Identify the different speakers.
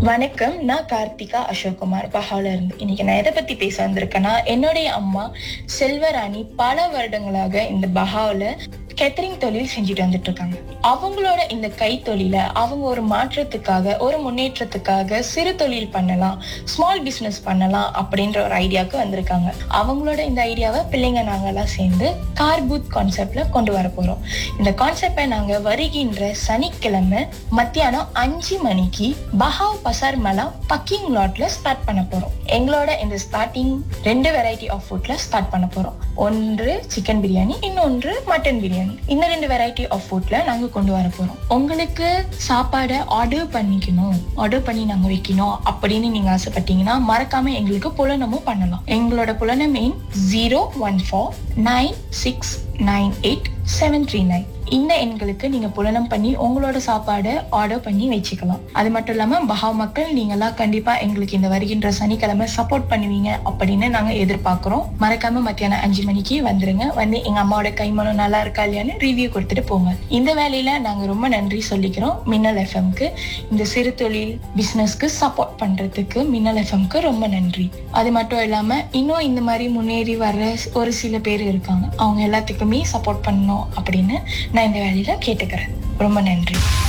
Speaker 1: வணக்கம் நான் கார்த்திகா அசோக்குமார் பஹால இருந்து இன்னைக்கு நான் எதை பத்தி பேச வந்திருக்கேன்னா என்னுடைய அம்மா செல்வராணி பல வருடங்களாக இந்த பஹாவில் கேத்தரிங் தொழில் செஞ்சுட்டு வந்துட்டு இருக்காங்க அவங்களோட இந்த கைத்தொழில அவங்க ஒரு மாற்றத்துக்காக ஒரு முன்னேற்றத்துக்காக சிறு தொழில் பண்ணலாம் ஸ்மால் பிசினஸ் பண்ணலாம் அப்படின்ற ஒரு ஐடியாவுக்கு வந்திருக்காங்க அவங்களோட இந்த ஐடியாவை பிள்ளைங்க நாங்கெல்லாம் சேர்ந்து கார் பூத் கான்செப்ட்ல கொண்டு வர போறோம் இந்த கான்செப்டை நாங்க வருகின்ற சனிக்கிழமை மத்தியானம் அஞ்சு மணிக்கு பஹாவ் பசார் மலா பக்கிங் லாட்ல ஸ்டார்ட் பண்ண போறோம் எங்களோட இந்த ஸ்டார்டிங் ரெண்டு வெரைட்டி ஆஃப் ஃபுட்ல ஸ்டார்ட் பண்ண போறோம் ஒன்று சிக்கன் பிரியாணி இன்னொன்று மட்டன் பிரியாணி இந்த ரெண்டு வெரைட்டி ஆஃப் ஃபுட்ல நாங்க கொண்டு வர போறோம் உங்களுக்கு சாப்பாடை ஆர்டர் பண்ணிக்கணும் ஆர்டர் பண்ணி நாங்க வைக்கணும் அப்படின்னு நீங்க ஆசைப்பட்டீங்கன்னா மறக்காம எங்களுக்கு புலனமும் பண்ணலாம் எங்களோட புலனம் எண் zero one four nine six nine eight seven three nine இந்த எண்களுக்கு நீங்க புலனம் பண்ணி உங்களோட சாப்பாடை ஆர்டர் பண்ணி வச்சுக்கலாம் அது மட்டும் இல்லாம பஹா மக்கள் நீங்கெல்லாம் கண்டிப்பா எங்களுக்கு இந்த வருகின்ற சனிக்கிழமை சப்போர்ட் பண்ணுவீங்க அப்படின்னு நாங்க எதிர்பார்க்கிறோம் மறக்காம மத்தியானம் அஞ்சு மணிக்கு வந்துருங்க வந்து எங்க அம்மாவோட கைமணம் நல்லா இருக்கா இல்லையான்னு ரிவ்யூ கொடுத்துட்டு போங்க இந்த வேலையில நாங்க ரொம்ப நன்றி சொல்லிக்கிறோம் மின்னல் எஃப்எம்க்கு இந்த சிறு தொழில் பிசினஸ்க்கு சப்போர்ட் பண்றதுக்கு மின்னல் எஃப்எம்க்கு ரொம்ப நன்றி அது மட்டும் இல்லாம இன்னும் இந்த மாதிரி முன்னேறி வர்ற ஒரு சில பேர் இருக்காங்க அவங்க எல்லாத்துக்குமே சப்போர்ட் பண்ணணும் அப்படின்னு நான் இந்த வேலையில கேட்டுக்கிறேன் ரொம்ப நன்றி